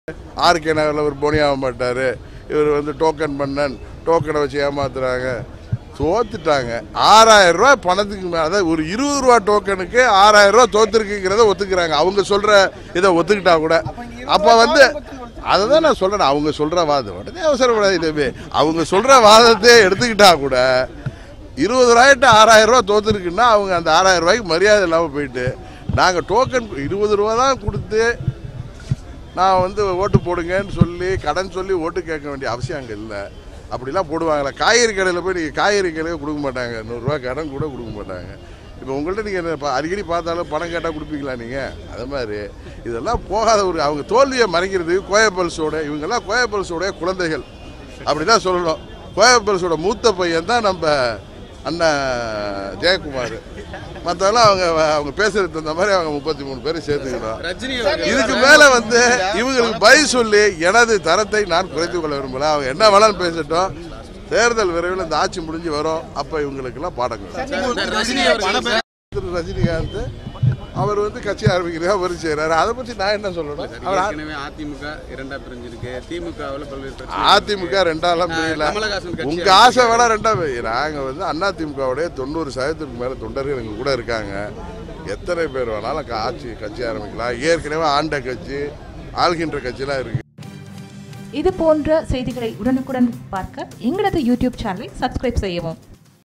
RK நகரில் ஒரு போனியாக மாட்டார் இவர் வந்து டோக்கன் பண்ணன் டோக்கனை வச்சு ஏமாத்துறாங்க தோத்துட்டாங்க ஆறாயிரம் ரூபாய் பணத்துக்கு மேலே அதாவது ஒரு இருபது ரூபா டோக்கனுக்கு ஆறாயிரம் ரூபா தோத்துருக்குங்கிறத ஒத்துக்கிறாங்க அவங்க சொல்கிற இதை ஒத்துக்கிட்டா கூட அப்போ வந்து அதை தான் நான் சொல்கிறேன் அவங்க சொல்கிற வாதம் உடனே அவசரப்படாது இதுவே அவங்க சொல்கிற வாதத்தை எடுத்துக்கிட்டா கூட இருபது ரூபாய்ட்டு ஆறாயிரம் ரூபா தோத்துருக்குன்னா அவங்க அந்த ஆறாயிரம் ரூபாய்க்கு மரியாதை இல்லாமல் போயிட்டு நாங்கள் டோக்கன் இருபது ரூபா தான் கொடுத்து நான் வந்து ஓட்டு போடுங்கன்னு சொல்லி கடன் சொல்லி ஓட்டு கேட்க வேண்டிய அவசியம் அங்கே இல்லை அப்படிலாம் போடுவாங்களா காய்கறி கடையில் போய் நீங்கள் காய்கறி கடையில் கொடுக்க மாட்டாங்க நூறுரூவா கடன் கூட கொடுக்க மாட்டாங்க இப்போ உங்கள்கிட்ட நீங்கள் அடிக்கடி பார்த்தாலும் பணம் கேட்டால் கொடுப்பீங்களா நீங்கள் அது மாதிரி இதெல்லாம் போகாத ஒரு அவங்க தோல்வியை மறைக்கிறதுக்கு கோயப்பல்ஸோட இவங்கெல்லாம் கோயப்பல்ஸோட குழந்தைகள் அப்படி தான் சொல்லணும் கோயப்பல்ஸோட மூத்த பையன் தான் நம்ம அண்ணன் ஜெயக்குமார் மற்றவெல்லாம் அவங்க அவங்க பேசுறதுக்கு தகுந்த மாதிரி அவங்க முப்பத்தி மூணு பேரை சேர்த்துக்கணும் ரஜினி இதுக்கு மேல வந்து இவங்களுக்கு பதில் சொல்லி எனது தரத்தை நான் குறைத்துக் கொள்ள விரும்பல அவங்க என்ன வேணாலும் பேசட்டும் தேர்தல் விரைவில் இந்த ஆட்சி முடிஞ்சு வரும் அப்ப இவங்களுக்கெல்லாம் பாடம் கொடுக்கும். ரஜினி அவர்கள் திரு ரஜினிகாந்த் அவர் வந்து கட்சி ஆரம்பிக்கிறதா வரி செய்யறாரு அதை பத்தி நான் என்ன சொல்லணும் அவர் ஆ- ஏற்கனவே அதிமுக இரண்டா பிரிஞ்சிருக்கு திமுகவில் பல்வேறு பிரச்சனை அதிமுக ரெண்டாலாம் பிரியல கமலஹாசன் கட்சி உங்க ஆசை வேணா ரெண்டா பிரியும். நாங்க வந்து அதிமுகவுடைய தொண்ணூறு சதவீதத்துக்கு மேல தொண்டர்கள் எங்க கூட இருக்காங்க எத்தனை பேர் வேணாலும் க- ஆட்சி கட்சி ஆரம்பிக்கலாம் ஏற்கனவே ஆண்ட கட்சி ஆள்கின்ற கட்சிலாம் இருக்கு இது போன்ற செய்திகளை உடனுக்குடன் பார்க்க எங்களது யூடியூப் சேனலை சப்ஸ்கிரைப் செய்யவும்